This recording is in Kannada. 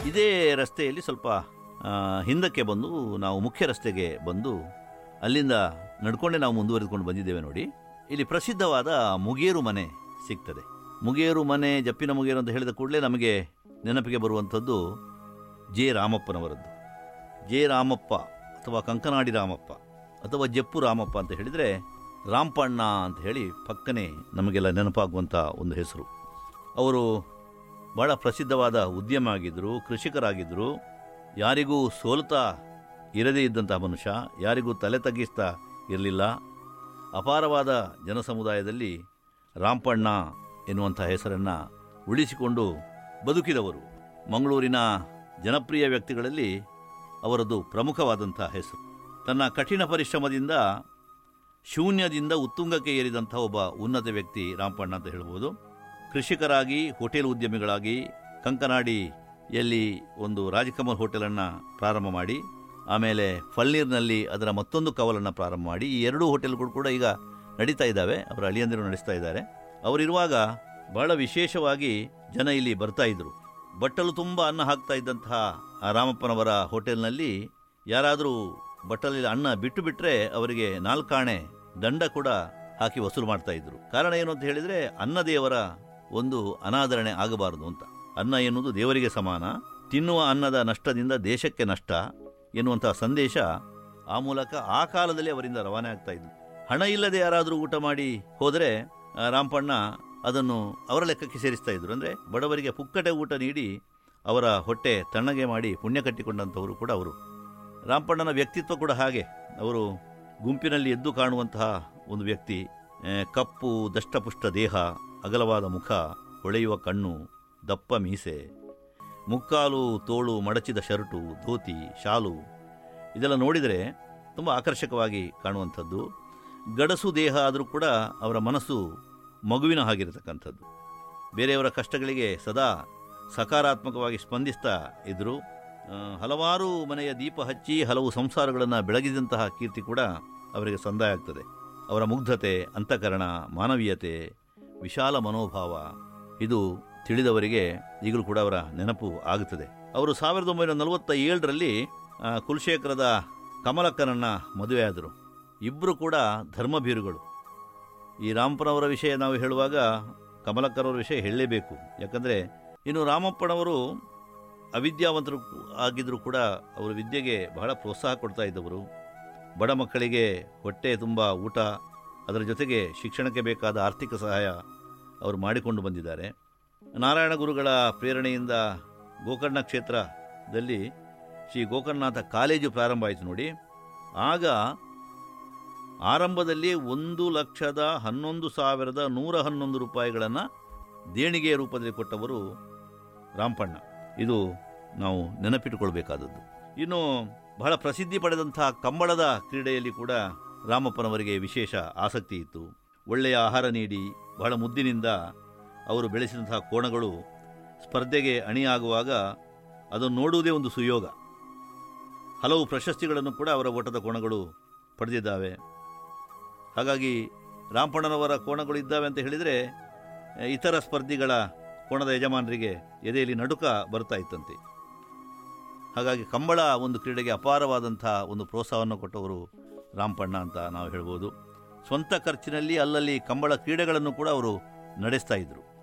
ಇದೇ ರಸ್ತೆಯಲ್ಲಿ ಸ್ವಲ್ಪ ಆ, ಹಿಂದಕ್ಕೆ ಬಂದು ನಾವು ಮುಖ್ಯ ರಸ್ತೆಗೆ ಬಂದು ಅಲ್ಲಿಂದ ನಡ್ಕೊಂಡೇ ನಾವು ಮುಂದುವರೆದುಕೊಂಡು ಬಂದಿದ್ದೇವೆ ನೋಡಿ ಇಲ್ಲಿ ಪ್ರಸಿದ್ಧವಾದ ಮುಗೇರು ಮನೆ ಸಿಗ್ತದೆ ಮುಗೇರು ಮನೆ ಜಪ್ಪಿನ ಮುಗೇರು ಅಂತ ಹೇಳಿದ ಕೂಡಲೇ ನಮಗೆ ನೆನಪಿಗೆ ಬರುವಂಥದ್ದು ಜೆ ರಾಮಪ್ಪನವರದ್ದು ಜೆ ರಾಮಪ್ಪ ಅಥವಾ ಕಂಕನಾಡಿ ರಾಮಪ್ಪ ಅಥವಾ ಜಪ್ಪು ರಾಮಪ್ಪ ಅಂತ ಹೇಳಿದರೆ ರಾಂಪಣ್ಣ ಅಂತ ಹೇಳಿ ಪಕ್ಕನೆ ನಮಗೆಲ್ಲ ನೆನಪಾಗುವಂಥ ಒಂದು ಹೆಸರು ಅವರು ಭಾಳ ಪ್ರಸಿದ್ಧವಾದ ಉದ್ಯಮ ಆಗಿದ್ದರು ಕೃಷಿಕರಾಗಿದ್ದರು ಯಾರಿಗೂ ಸೋಲ್ತಾ ಇರದೇ ಇದ್ದಂಥ ಮನುಷ್ಯ ಯಾರಿಗೂ ತಲೆ ತಗ್ಗಿಸ್ತಾ ಇರಲಿಲ್ಲ ಅಪಾರವಾದ ಜನಸಮುದಾಯದಲ್ಲಿ ರಾಂಪಣ್ಣ ಎನ್ನುವಂಥ ಹೆಸರನ್ನು ಉಳಿಸಿಕೊಂಡು ಬದುಕಿದವರು ಮಂಗಳೂರಿನ ಜನಪ್ರಿಯ ವ್ಯಕ್ತಿಗಳಲ್ಲಿ ಅವರದ್ದು ಪ್ರಮುಖವಾದಂಥ ಹೆಸರು ತನ್ನ ಕಠಿಣ ಪರಿಶ್ರಮದಿಂದ ಶೂನ್ಯದಿಂದ ಉತ್ತುಂಗಕ್ಕೆ ಏರಿದಂಥ ಒಬ್ಬ ಉನ್ನತ ವ್ಯಕ್ತಿ ರಾಮಪಣ್ಣ ಅಂತ ಹೇಳ್ಬೋದು ಕೃಷಿಕರಾಗಿ ಹೋಟೆಲ್ ಉದ್ಯಮಿಗಳಾಗಿ ಕಂಕನಾಡಿಯಲ್ಲಿ ಒಂದು ರಾಜಕಮಲ್ ಹೋಟೆಲನ್ನು ಪ್ರಾರಂಭ ಮಾಡಿ ಆಮೇಲೆ ಫಳ್ನೀರ್ನಲ್ಲಿ ಅದರ ಮತ್ತೊಂದು ಕವಲನ್ನು ಪ್ರಾರಂಭ ಮಾಡಿ ಈ ಎರಡೂ ಹೋಟೆಲ್ಗಳು ಕೂಡ ಈಗ ನಡೀತಾ ಇದ್ದಾವೆ ಅವರ ಅಳಿಯಂದಿರು ನಡೆಸ್ತಾ ಇದ್ದಾರೆ ಅವರಿರುವಾಗ ಬಹಳ ವಿಶೇಷವಾಗಿ ಜನ ಇಲ್ಲಿ ಬರ್ತಾ ಇದ್ರು ಬಟ್ಟಲು ತುಂಬ ಅನ್ನ ಹಾಕ್ತಾ ಇದ್ದಂತಹ ಆ ರಾಮಪ್ಪನವರ ಹೋಟೆಲ್ನಲ್ಲಿ ಯಾರಾದರೂ ಬಟ್ಟಲಲ್ಲಿ ಅನ್ನ ಬಿಟ್ಟು ಬಿಟ್ಟರೆ ಅವರಿಗೆ ನಾಲ್ಕಾಣೆ ದಂಡ ಕೂಡ ಹಾಕಿ ವಸೂಲು ಮಾಡ್ತಾ ಇದ್ರು ಕಾರಣ ಏನು ಅಂತ ಹೇಳಿದರೆ ಅನ್ನ ದೇವರ ಒಂದು ಅನಾದರಣೆ ಆಗಬಾರದು ಅಂತ ಅನ್ನ ಎನ್ನುವುದು ದೇವರಿಗೆ ಸಮಾನ ತಿನ್ನುವ ಅನ್ನದ ನಷ್ಟದಿಂದ ದೇಶಕ್ಕೆ ನಷ್ಟ ಎನ್ನುವಂತಹ ಸಂದೇಶ ಆ ಮೂಲಕ ಆ ಕಾಲದಲ್ಲಿ ಅವರಿಂದ ರವಾನೆ ಆಗ್ತಾ ಇದ್ವು ಹಣ ಇಲ್ಲದೆ ಯಾರಾದರೂ ಊಟ ಮಾಡಿ ಹೋದರೆ ಆ, ರಾಮಪಣ್ಣ ಅದನ್ನು ಅವರ ಲೆಕ್ಕಕ್ಕೆ ಸೇರಿಸ್ತಾ ಇದ್ರು ಅಂದರೆ ಬಡವರಿಗೆ ಪುಕ್ಕಟೆ ಊಟ ನೀಡಿ ಅವರ ಹೊಟ್ಟೆ ತಣ್ಣಗೆ ಮಾಡಿ ಪುಣ್ಯ ಕಟ್ಟಿಕೊಂಡಂಥವರು ಕೂಡ ಅವರು ರಾಮಪಣ್ಣನ ವ್ಯಕ್ತಿತ್ವ ಕೂಡ ಹಾಗೆ ಅವರು ಗುಂಪಿನಲ್ಲಿ ಎದ್ದು ಕಾಣುವಂತಹ ಒಂದು ವ್ಯಕ್ತಿ ಆ, ಕಪ್ಪು ದಷ್ಟಪುಷ್ಟ ದೇಹ ಅಗಲವಾದ ಮುಖ ಹೊಳೆಯುವ ಕಣ್ಣು ದಪ್ಪ ಮೀಸೆ ಮುಕ್ಕಾಲು ತೋಳು ಮಡಚಿದ ಶರ್ಟು ಧೋತಿ ಶಾಲು ಇದೆಲ್ಲ ನೋಡಿದರೆ ತುಂಬ ಆಕರ್ಷಕವಾಗಿ ಕಾಣುವಂಥದ್ದು ಗಡಸು ದೇಹ ಆದರೂ ಕೂಡ ಅವರ ಮನಸ್ಸು ಮಗುವಿನ ಹಾಗಿರತಕ್ಕಂಥದ್ದು ಬೇರೆಯವರ ಕಷ್ಟಗಳಿಗೆ ಸದಾ ಸಕಾರಾತ್ಮಕವಾಗಿ ಸ್ಪಂದಿಸ್ತಾ ಇದ್ದರು ಆ, ಹಲವಾರು ಮನೆಯ ದೀಪ ಹಚ್ಚಿ ಹಲವು ಸಂಸಾರಗಳನ್ನು ಬೆಳಗಿದಂತಹ ಕೀರ್ತಿ ಕೂಡ ಅವರಿಗೆ ಸಂದಾಯ ಆಗ್ತದೆ ಅವರ ಮುಗ್ಧತೆ ಅಂತಃಕರಣ ಮಾನವೀಯತೆ ವಿಶಾಲ ಮನೋಭಾವ ಇದು ತಿಳಿದವರಿಗೆ ಈಗಲೂ ಕೂಡ ಅವರ ನೆನಪು ಆಗುತ್ತದೆ ಅವರು ಸಾವಿರದ ಒಂಬೈನೂರ ನಲವತ್ತ ಏಳರಲ್ಲಿ ಆ, ಕುಲಶೇಖರದ ಕಮಲಕ್ಕನನ್ನು ಮದುವೆಯಾದರು ಇಬ್ಬರು ಕೂಡ ಧರ್ಮಭೀರುಗಳು ಈ ರಾಮಪ್ಪನವರ ವಿಷಯ ನಾವು ಹೇಳುವಾಗ ಕಮಲಕ್ಕನವರ ವಿಷಯ ಹೇಳಲೇಬೇಕು ಯಾಕಂದರೆ ಇನ್ನು ರಾಮಪ್ಪನವರು ಅವಿದ್ಯಾವಂತರು ಆಗಿದ್ದರೂ ಕೂಡ ಅವರು ವಿದ್ಯೆಗೆ ಬಹಳ ಪ್ರೋತ್ಸಾಹ ಕೊಡ್ತಾ ಇದ್ದವರು ಬಡ ಮಕ್ಕಳಿಗೆ ಹೊಟ್ಟೆ ತುಂಬ ಊಟ ಅದರ ಜೊತೆಗೆ ಶಿಕ್ಷಣಕ್ಕೆ ಬೇಕಾದ ಆರ್ಥಿಕ ಸಹಾಯ ಅವರು ಮಾಡಿಕೊಂಡು ಬಂದಿದ್ದಾರೆ ನಾರಾಯಣ ಗುರುಗಳ ಪ್ರೇರಣೆಯಿಂದ ಗೋಕರ್ಣ ಕ್ಷೇತ್ರದಲ್ಲಿ ಶ್ರೀ ಗೋಕರ್ಣನಾಥ ಕಾಲೇಜು ಪ್ರಾರಂಭ ಆಯಿತು ನೋಡಿ ಆಗ ಆರಂಭದಲ್ಲಿ ಒಂದು ಲಕ್ಷದ ಹನ್ನೊಂದು ಸಾವಿರದ ನೂರ ಹನ್ನೊಂದು ರೂಪಾಯಿಗಳನ್ನು ದೇಣಿಗೆಯ ರೂಪದಲ್ಲಿ ಕೊಟ್ಟವರು ರಾಮಪಣ್ಣ ಇದು ನಾವು ನೆನಪಿಟ್ಟುಕೊಳ್ಬೇಕಾದದ್ದು ಇನ್ನು ಬಹಳ ಪ್ರಸಿದ್ಧಿ ಪಡೆದಂತಹ ಕಂಬಳದ ಕ್ರೀಡೆಯಲ್ಲಿ ಕೂಡ ರಾಮಪ್ಪನವರಿಗೆ ವಿಶೇಷ ಆಸಕ್ತಿ ಇತ್ತು ಒಳ್ಳೆಯ ಆಹಾರ ನೀಡಿ ಬಹಳ ಮುದ್ದಿನಿಂದ ಅವರು ಬೆಳೆಸಿದಂತಹ ಕೋಣಗಳು ಸ್ಪರ್ಧೆಗೆ ಅಣಿಯಾಗುವಾಗ ಅದನ್ನು ನೋಡುವುದೇ ಒಂದು ಸುಯೋಗ ಹಲವು ಪ್ರಶಸ್ತಿಗಳನ್ನು ಕೂಡ ಅವರ ಓಟದ ಕೋಣಗಳು ಪಡೆದಿದ್ದಾವೆ ಹಾಗಾಗಿ ರಾಮಪಣ್ಣನವರ ಕೋಣಗಳು ಇದ್ದಾವೆ ಅಂತ ಹೇಳಿದರೆ ಇತರ ಸ್ಪರ್ಧಿಗಳ ಕೋಣದ ಯಜಮಾನರಿಗೆ ಎದೆಯಲ್ಲಿ ನಡುಕ ಬರ್ತಾ ಇತ್ತಂತೆ ಹಾಗಾಗಿ ಕಂಬಳ ಒಂದು ಕ್ರೀಡೆಗೆ ಅಪಾರವಾದಂಥ ಒಂದು ಪ್ರೋತ್ಸಾಹವನ್ನು ಕೊಟ್ಟವರು ರಾಮಪಣ್ಣ ಅಂತ ನಾವು ಹೇಳ್ಬೋದು ಸ್ವಂತ ಖರ್ಚಿನಲ್ಲಿ ಅಲ್ಲಲ್ಲಿ ಕಂಬಳ ಕ್ರೀಡೆಗಳನ್ನು ಕೂಡ ಅವರು ನಡೆಸ್ತಾ ಇದ್ದರು